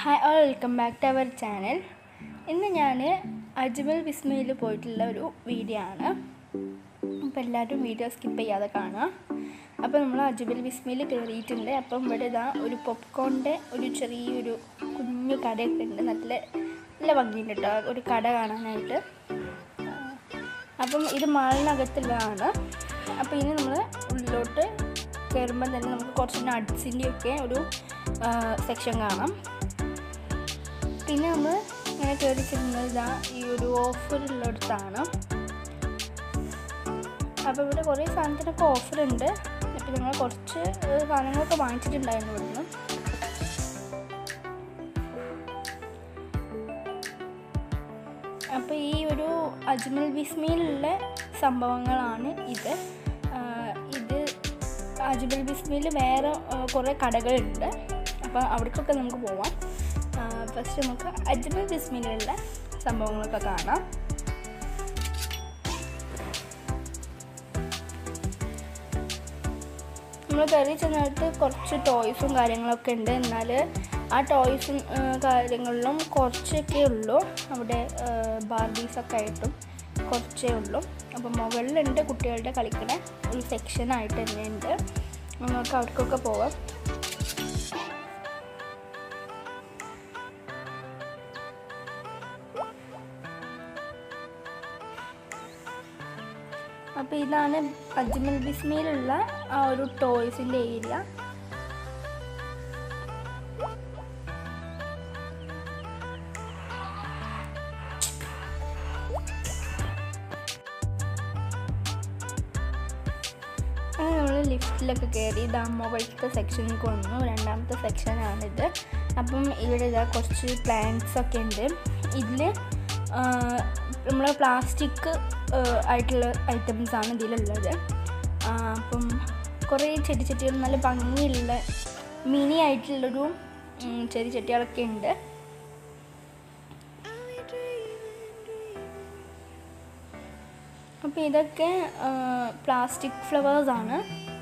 hi all welcome back to our channel ഇന്ന് ഞാൻ അജ്മൽ വിസ്മയിൽ പോയിട്ടുള്ള ഒരു വീഡിയോ ആണ് അപ്പോൾ എല്ലാവരും വീഡിയോ സ്കിപ്പ് ചെയ്യാതെ കാണുക അപ്പോൾ നമ്മൾ അജ്മൽ വിസ്മയിൽ കയറിയിട്ടുണ്ട് അപ്പം ഇവിടെ ഇതാ ഒരു പോപ്കോണിൻ്റെ ഒരു ചെറിയൊരു കുഞ്ഞു കടയൊക്കെ ഉണ്ട് നല്ല നല്ല ഭംഗിയുണ്ട് കേട്ടോ ഒരു കട കാണാനായിട്ട് അപ്പം ഇത് മാളിനകത്തുള്ളതാണ് അപ്പോൾ ഇനി നമ്മൾ ഉള്ളിലോട്ട് കയറുമ്പോൾ തന്നെ നമുക്ക് കുറച്ച് നട്ട്സിൻ്റെയൊക്കെ ഒരു സെക്ഷൻ കാണാം പിന്നെ നമ്മൾ ഇങ്ങനെ കയറി ചെല്ലുന്നത് ഇതാ ഈ ഒരു ഓഫറുള്ളിടത്താണ് അപ്പോൾ ഇവിടെ കുറേ സാധനത്തിനൊക്കെ ഓഫറുണ്ട് അപ്പോൾ ഞങ്ങൾ കുറച്ച് സാധനങ്ങളൊക്കെ വാങ്ങിച്ചിട്ടുണ്ടായിരുന്നു ഇവിടുന്ന് അപ്പോൾ ഈ ഒരു അജ്മൽ വിസ്മയിലുള്ള സംഭവങ്ങളാണ് ഇത് ഇത് അജ്മൽ വിസ്മയിൽ വേറെ കുറേ കടകളുണ്ട് അപ്പോൾ അവിടേക്കൊക്കെ നമുക്ക് പോവാം ഫസ്റ്റ് നമുക്ക് അജ്മൽ വിസ്മയിലുള്ള സംഭവങ്ങളൊക്കെ കാണാം നമ്മൾ കയറി ചെന്നിട്ട് കുറച്ച് ടോയ്സും കാര്യങ്ങളൊക്കെ ഉണ്ട് എന്നാൽ ആ ടോയ്സും കാര്യങ്ങളിലും കുറച്ചൊക്കെ ഉള്ളൂ അവിടെ ബാർബീസൊക്കെ ആയിട്ടും കുറച്ചേ ഉള്ളൂ അപ്പോൾ മുകളിലുണ്ട് കുട്ടികളുടെ കളിക്കണ ഒരു സെക്ഷനായിട്ട് തന്നെ ഉണ്ട് നമുക്ക് അവർക്കൊക്കെ പോവാം അപ്പോൾ ഇതാണ് അജ്മൽ ബിസ്മയിലുള്ള ആ ഒരു ടോയ്സിൻ്റെ ഏരിയ അങ്ങനെ നമ്മൾ ലിഫ്റ്റിലൊക്കെ കയറി ഇതാ മുകളിലത്തെ സെക്ഷനിലേക്ക് വന്നു രണ്ടാമത്തെ സെക്ഷനാണിത് അപ്പം ഇവിടെ ഇതാ കുറച്ച് പ്ലാന്റ്സ് ഒക്കെ ഉണ്ട് ഇതിൽ നമ്മൾ പ്ലാസ്റ്റിക് ആയിട്ടുള്ള ഐറ്റംസ് ആണ് ഇതിലുള്ളത് അപ്പം കുറേ ചെടി ചട്ടികൾ നല്ല ഭംഗിയുള്ള മിനി ആയിട്ടുള്ളൊരു ചെടി ചട്ടികളൊക്കെ ഉണ്ട് അപ്പോൾ ഇതൊക്കെ പ്ലാസ്റ്റിക് ഫ്ലവേഴ്സാണ്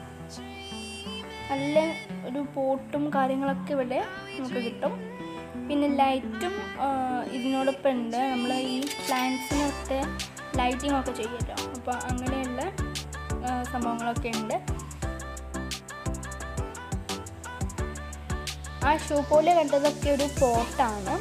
നല്ല ഒരു പോട്ടും കാര്യങ്ങളൊക്കെ ഇവിടെ നമുക്ക് കിട്ടും പിന്നെ ലൈറ്റും ഇതിനോടൊപ്പം ഉണ്ട് നമ്മൾ ഈ പ്ലാന്റ്സിനൊക്കെ ലൈറ്റിംഗ് ഒക്കെ ചെയ്യുമല്ലോ അപ്പോൾ അങ്ങനെയുള്ള സംഭവങ്ങളൊക്കെ ഉണ്ട് ആ ഷൂ പോലെ കണ്ടതൊക്കെ ഒരു പോട്ടാണ്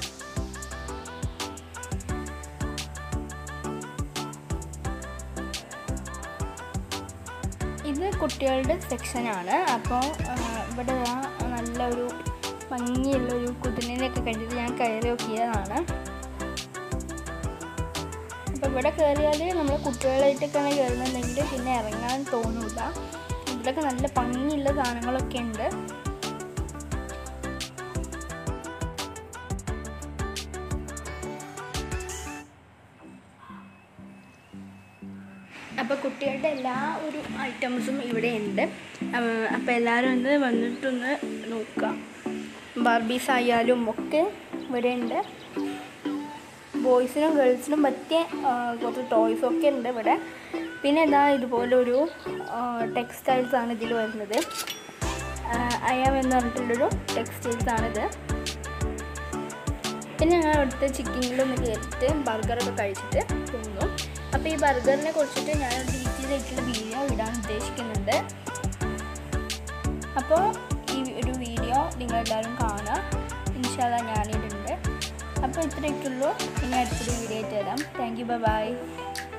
ഇത് കുട്ടികളുടെ സെക്ഷനാണ് അപ്പോൾ ഇവിടെ നല്ലൊരു ഭംഗിയുള്ളൊരു കുതിരനെയൊക്കെ കണ്ടിട്ട് ഞാൻ കയറി നോക്കിയതാണ് അപ്പോൾ ഇവിടെ കയറിയാൽ നമ്മൾ കുട്ടികളായിട്ടൊക്കെയാണ് കയറുന്നുണ്ടെങ്കിൽ പിന്നെ ഇറങ്ങാൻ തോന്നില്ല ഇവിടെയൊക്കെ നല്ല ഭംഗിയുള്ള സാധനങ്ങളൊക്കെ ഉണ്ട് അപ്പോൾ കുട്ടികളുടെ എല്ലാ ഒരു ഐറ്റംസും ഇവിടെ ഉണ്ട് അപ്പോൾ എല്ലാവരും ഒന്ന് വന്നിട്ടൊന്ന് നോക്കാം ബാർബീസ് ആയാലും ഒക്കെ ഇവിടെ ഉണ്ട് ബോയ്സിനും ഗേൾസിനും പറ്റിയ കുറച്ച് ടോയ്സും ഒക്കെ ഉണ്ട് ഇവിടെ പിന്നെ എന്താ ഇതുപോലെ ഒരു ടെക്സ്റ്റൈൽസ് ആണ് ഇതിൽ വരുന്നത് അയാം എന്ന് പറഞ്ഞിട്ടുള്ളൊരു ടെക്സ്റ്റൈൽസ് ആണിത് പിന്നെ ഞങ്ങൾ അവിടുത്തെ ചിക്കനിലൊന്ന് കയറിയിട്ട് ബർഗറൊക്കെ കഴിച്ചിട്ട് തോന്നും അപ്പോൾ ഈ ബർഗറിനെ കുറിച്ചിട്ട് ഞാൻ ഡീറ്റെയിൽ ആയിട്ടുള്ള വീഡിയോ ഇടാൻ ഉദ്ദേശിക്കുന്നുണ്ട് അപ്പോൾ ഈ ഒരു വീഡിയോ നിങ്ങളെല്ലാവരും കാണുക ഇൻഷാല്ല ഞാനിടുന്നുണ്ട് അപ്പോൾ ഇത്രയൊക്കെയുള്ളൂ നിങ്ങൾ അടുത്തൊരു വീഡിയോ ആയിട്ട് തരാം താങ്ക് യു ബൈ